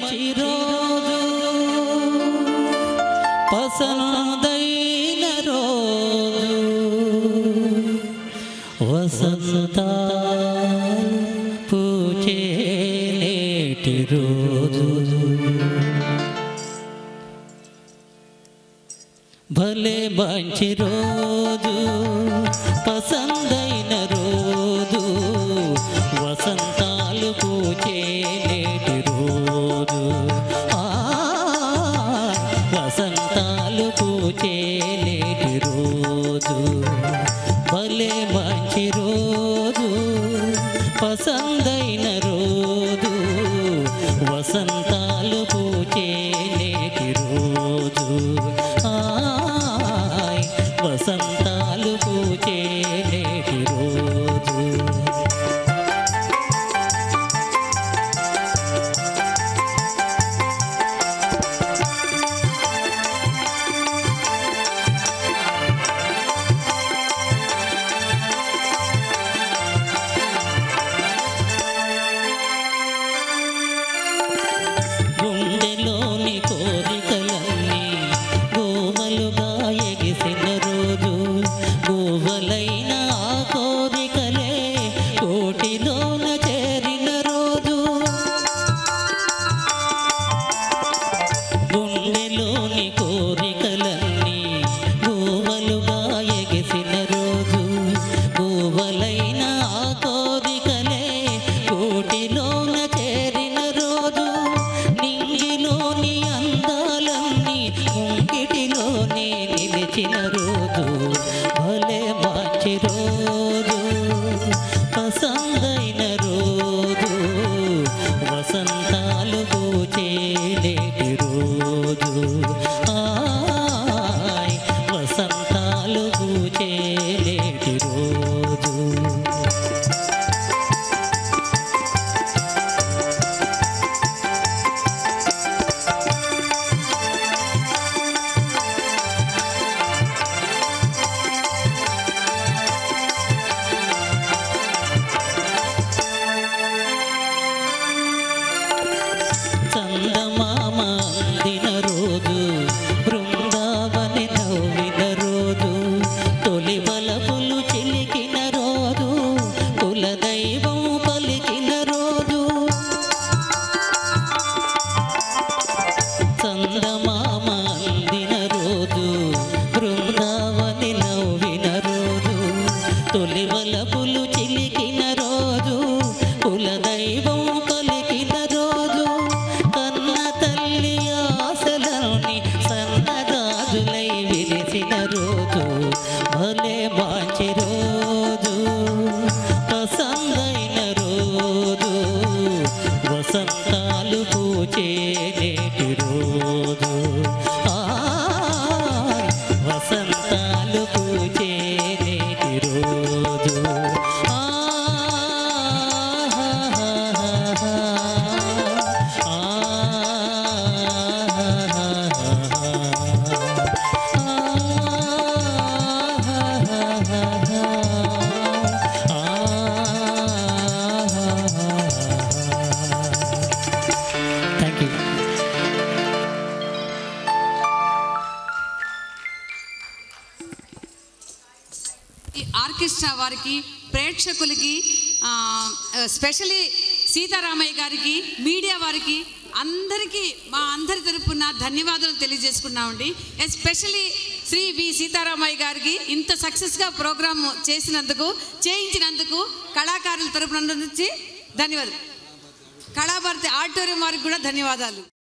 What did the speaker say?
మంచి రోజు పసందైన రోజు వసంతాలు పూచే నేటి రోజు భలే మంచి రోజు పసందైన రోజు వసంతాలు పూచే నేటి రోజు ఆ, వసంతాలు పూచే నేటి రోజు భలే మంచి రోజు పసందైన రోజు వసంతాలు పూచే నేటి రోజు ఆయ్ వసంతాలు పూచే నేటి రోజు గుండెలోని కోరికలన్నీ గోవలుగా ఎగిసిన రోజు గోవలైన ఆ కోరికలే కోటిలోన చేరిన రోజు గుండెలోని కోరికలన్నీ గోవలుగా ఎగిసిన రోజు గోవలైన ఆ కోరికలే కోటిలోన చేరిన రోజు నింగిలోని అందాలన్నీ ముంగిటిలోనే నిలిచిన రోజు భలే మంచి రోజు పసందైన రోజు వసంతాలు పూచే నేటి రోజు ఆయ్ వసంతాలు పూచే నేటి రోజు చందమామ అందిన రోజు బృందావని నవ్విన రోజు తొలి వలపులు చిలికిన రోజు కులదైవం పలికిన రోజు చందమామ అందిన రోజు బృందావని నవ్విన రోజు తొలి వలపులు చిలికిన రోజు కులదైవం పలికిన రోజు కన్న తల్లి ఆశలని సన్నదాజులై విరిసిన రోజు భలే మంచి రోజు పసందైన రోజు వసంతాలు పూచే నేటి రోజు ఆయ్ వసంతాలు పూచే నేటి రోజు థ్యాంక్ యూ ఈ ఆర్కెస్ట్రా వారికి ప్రేక్షకులకి ఆ, స్పెషలీ సీతారామయ్య గారికి మీడియా వారికి అందరికీ మా అందరి తరపున ధన్యవాదాలు తెలియజేసుకున్నామండి ఎస్పెషలీ శ్రీ వి సీతారామయ్య గారికి ఇంత సక్సెస్గా ప్రోగ్రామ్ చేసినందుకు చేయించినందుకు కళాకారుల తరపున నుంచి ధన్యవాదాలు కళాభారతి ఆడిటోరియం వారికి కూడా ధన్యవాదాలు